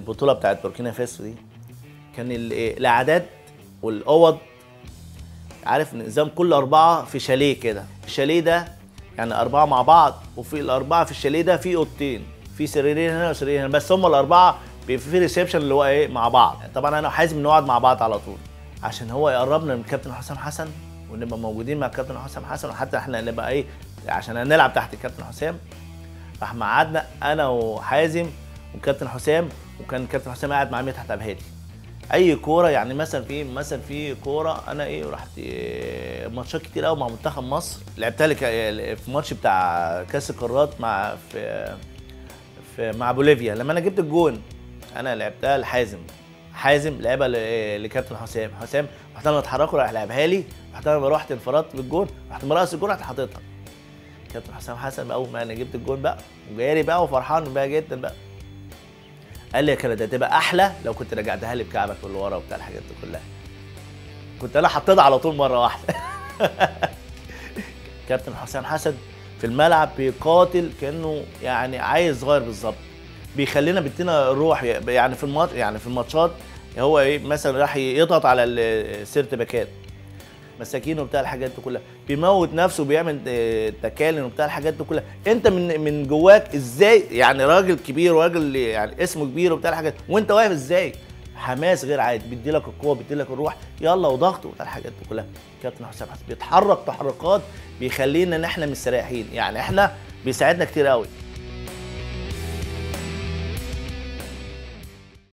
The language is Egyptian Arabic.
البطوله بتاعت بوركينا فاسو دي كان ال- إيه، الاعداد والاوض عارف نظام كل اربعه في شاليه كده الشاليه ده يعني اربعه مع بعض وفي الاربعه في الشاليه ده في اوضتين في سريرين هنا وسريرين هنا بس هم الاربعه بيبقى في ريسبشن اللي هو ايه مع بعض طبعا انا وحازم نقعد مع بعض على طول عشان هو يقربنا من كابتن حسام حسن ونبقى موجودين مع كابتن حسام حسن وحتى احنا نبقى ايه عشان هنلعب تحت الكابتن حسام راح مقعدنا انا وحازم وكابتن حسام وكان كابتن حسام قاعد مع مدحت عبد الهادي اي كوره يعني مثلا في مثلا في كوره انا ايه رحت إيه ماتشات كتير قوي مع منتخب مصر لعبتها لك في ماتش بتاع كاس القارات مع في في مع بوليفيا لما انا جبت الجون انا لعبتها لحازم حازم لعبها ل- لكابتن حسام حسام رحت انا اتحركوا راح لعبها لي رحت انا رحت انفردت بالجون رحت مرقص الجون رحت حاططها كابتن حسام حسن بقى اول ما انا جبت الجون بقى وجاري بقى وفرحان بقى جدا بقى قال لي يا كانت هتبقى احلى لو كنت رجعتها لي بكعبك اللي ورا وبتاع الحاجات دي كلها كنت انا حطيتها على طول مره واحده كابتن حسام حسن في الملعب بيقاتل كانه يعني عايز صغير بالظبط بيخلينا بيدينا الروح يعني في الماتش يعني في الماتشات هو ايه مثلا راح يضغط على السيرت باكات مساكين وبتاع الحاجات دي كلها بيموت نفسه بيعمل آه، تكالن وبتاع الحاجات دي كلها انت من من جواك ازاي يعني راجل كبير وراجل يعني اسمه كبير وبتاع الحاجات وانت واقف ازاي حماس غير عادي بيدي لك القوه بيدي لك الروح يلا وضغط وبتاع الحاجات دي كلها كابتن حسام حسن بيتحرك تحركات بيخلينا ان احنا مستريحين يعني احنا بيساعدنا كتير قوي